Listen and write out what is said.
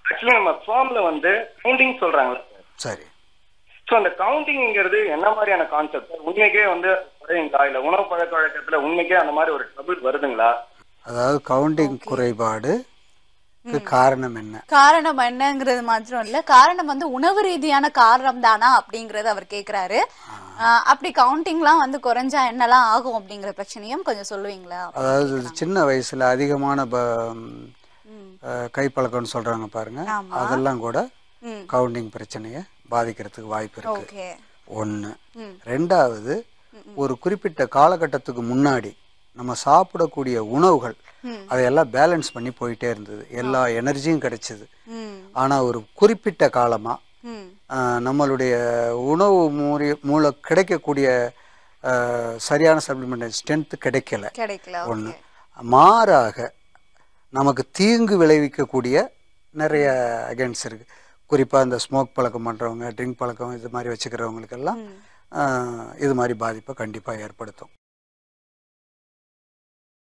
Actually நம்ம ஃபார்ம்ல வந்து கவுண்டிங் சொல்றாங்களே சரி ஸோ அந்த கவுண்டிங்கிறது என்ன மாதிரியான கான்செப்ட் உண்மைக்கே வந்து குறையுங்களா இல்ல உணவு பழக்க வழக்கத்துல உண்மைக்கே அந்த மாதிரி ஒரு ட்ரபிள் வருதுங்களா அதாவது கவுண்டிங் குறைபாடு காரணம் என்ன காரணம் என்னங்கிறது மாத்திரம் இல்ல காரணம் வந்து உணவு ரீதியான காரணம் தானா அப்படிங்கறது அவர் கேக்குறாரு ஆஹ் அப்படி கவுண்டிங்லாம் வந்து குறைஞ்சா என்னலாம் ஆகும் அப்படிங்கிற பிரச்சனையும் கொஞ்சம் சொல்லுவீங்களா அதாவது சின்ன வயசுல அதிகமான ப- ம். அஹ், கைப்பழக்கம்னு சொல்றாங்க பாருங்க ஆமா. அதெல்லாம் கூட ம். கவுண்டிங் பிரச்சனையை பாதிக்கிறதுக்கு வாய்ப்பு இருக்கு ஓகே ஒன்று ம். ரெண்டாவது ஒரு குறிப்பிட்ட காலகட்டத்துக்கு முன்னாடி நம்ம சாப்பிடக்கூடிய உணவுகள் ம். அதையெல்லாம் பேலன்ஸ் பண்ணி போயிட்டே இருந்தது எல்லா எனர்ஜியும் கிடைச்சிது ம் ஆனால் ஒரு குறிப்பிட்ட காலமாக ம் நம்மளுடைய உணவு மூலி மூலம் கிடைக்கக்கூடிய ஆஹ், சரியான சப்ளிமெண்ட் ஸ்ட்ரென்த் கிடைக்கல கிடைக்கல ஒன்று ஓகே மாறாக நமக்கு தீங்கு விளைவிக்கக்கூடிய நிறைய அகேன்ஸ் இருக்கு குறிப்பாக இந்த ஸ்மோக் பழக்கம் பண்ணுறவங்க ட்ரிங்க் பழக்கம் இது மாதிரி வச்சுக்கிறவங்களுக்கெல்லாம் ஆஹ், இது மாதிரி பாதிப்பை கண்டிப்பாக ஏற்படுத்தும்